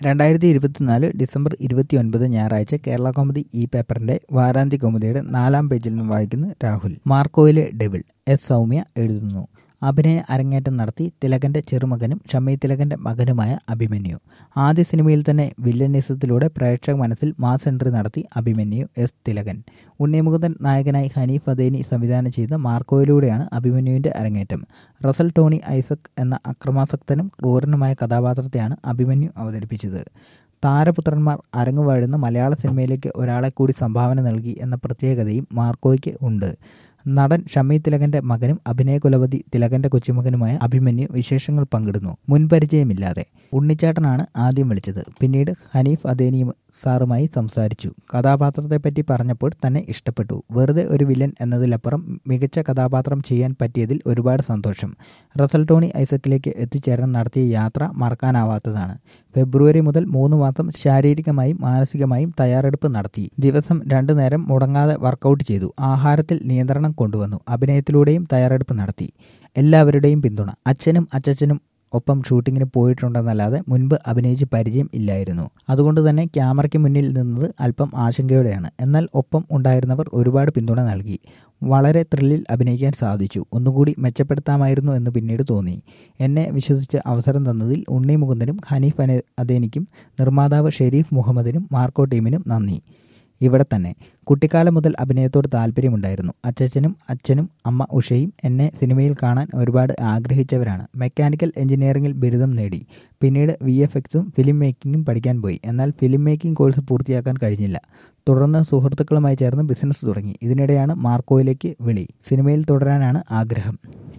രണ്ടായിരത്തി ഇരുപത്തിനാല് ഡിസംബർ ഇരുപത്തി ഒൻപത് ഞായറാഴ്ച കേരള കോമഡി ഈ പേപ്പറിന്റെ വാരാന്ത്യ കോമഡിയുടെ നാലാം പേജിൽ നിന്ന് വായിക്കുന്നു രാഹുൽ മാർക്കോയിലെ ഡെവിൾ എസ് സൗമ്യ എഴുതുന്നു അഭിനയ അരങ്ങേറ്റം നടത്തി തിലകന്റെ ചെറുമകനും ഷമി തിലകന്റെ മകനുമായ അഭിമന്യു ആദ്യ സിനിമയിൽ തന്നെ വില്ലനിസത്തിലൂടെ പ്രേക്ഷക മനസ്സിൽ മാസ് എൻട്രി നടത്തി അഭിമന്യു എസ് തിലകൻ ഉണ്ണിമുകുന്ദൻ നായകനായി ഹനീഫ് അദേനി സംവിധാനം ചെയ്ത മാർക്കോയിലൂടെയാണ് അഭിമന്യുവിന്റെ അരങ്ങേറ്റം റസൽ ടോണി ഐസക് എന്ന അക്രമാസക്തനും ക്രൂരനുമായ കഥാപാത്രത്തെയാണ് അഭിമന്യു അവതരിപ്പിച്ചത് താരപുത്രന്മാർ അരങ്ങുവാഴുന്ന മലയാള സിനിമയിലേക്ക് ഒരാളെ കൂടി സംഭാവന നൽകി എന്ന പ്രത്യേകതയും മാർക്കോയ്ക്ക് ഉണ്ട് നടൻ ഷമി തിലകന്റെ മകനും അഭിനയ കുലപതി തിലകന്റെ കൊച്ചുമകനുമായ അഭിമന്യു വിശേഷങ്ങൾ പങ്കിടുന്നു മുൻപരിചയമില്ലാതെ ഉണ്ണിച്ചേട്ടനാണ് ആദ്യം വിളിച്ചത് പിന്നീട് ഹനീഫ് അദേനി സാറുമായി സംസാരിച്ചു കഥാപാത്രത്തെപ്പറ്റി പറഞ്ഞപ്പോൾ തന്നെ ഇഷ്ടപ്പെട്ടു വെറുതെ ഒരു വില്ലൻ എന്നതിലപ്പുറം മികച്ച കഥാപാത്രം ചെയ്യാൻ പറ്റിയതിൽ ഒരുപാട് സന്തോഷം റസൽ ടോണി ഐസക്കിലേക്ക് എത്തിച്ചേരാൻ നടത്തിയ യാത്ര മറക്കാനാവാത്തതാണ് ഫെബ്രുവരി മുതൽ മൂന്ന് മാസം ശാരീരികമായും മാനസികമായും തയ്യാറെടുപ്പ് നടത്തി ദിവസം രണ്ടു നേരം മുടങ്ങാതെ വർക്കൗട്ട് ചെയ്തു ആഹാരത്തിൽ നിയന്ത്രണം കൊണ്ടുവന്നു അഭിനയത്തിലൂടെയും തയ്യാറെടുപ്പ് നടത്തി എല്ലാവരുടെയും പിന്തുണ അച്ഛനും അച്ചച്ചനും ഒപ്പം ഷൂട്ടിങ്ങിന് പോയിട്ടുണ്ടെന്നല്ലാതെ മുൻപ് അഭിനയിച്ച് പരിചയം ഇല്ലായിരുന്നു അതുകൊണ്ട് തന്നെ ക്യാമറയ്ക്ക് മുന്നിൽ നിന്നത് അല്പം ആശങ്കയോടെയാണ് എന്നാൽ ഒപ്പം ഉണ്ടായിരുന്നവർ ഒരുപാട് പിന്തുണ നൽകി വളരെ ത്രില്ലിൽ അഭിനയിക്കാൻ സാധിച്ചു ഒന്നുകൂടി മെച്ചപ്പെടുത്താമായിരുന്നു എന്ന് പിന്നീട് തോന്നി എന്നെ വിശ്വസിച്ച് അവസരം തന്നതിൽ ഉണ്ണി മുകുന്ദനും ഹനീഫ് അദേനിക്കും നിർമ്മാതാവ് ഷെരീഫ് മുഹമ്മദിനും മാർക്കോ ടീമിനും നന്ദി ഇവിടെ തന്നെ കുട്ടിക്കാലം മുതൽ അഭിനയത്തോട് താല്പര്യമുണ്ടായിരുന്നു അച്ഛനും അച്ഛനും അമ്മ ഉഷയും എന്നെ സിനിമയിൽ കാണാൻ ഒരുപാട് ആഗ്രഹിച്ചവരാണ് മെക്കാനിക്കൽ എഞ്ചിനീയറിംഗിൽ ബിരുദം നേടി പിന്നീട് വി എഫ് എക്സും ഫിലിം മേക്കിങ്ങും പഠിക്കാൻ പോയി എന്നാൽ ഫിലിം മേക്കിംഗ് കോഴ്സ് പൂർത്തിയാക്കാൻ കഴിഞ്ഞില്ല തുടർന്ന് സുഹൃത്തുക്കളുമായി ചേർന്ന് ബിസിനസ് തുടങ്ങി ഇതിനിടെയാണ് മാർക്കോയിലേക്ക് വിളി സിനിമയിൽ തുടരാനാണ് ആഗ്രഹം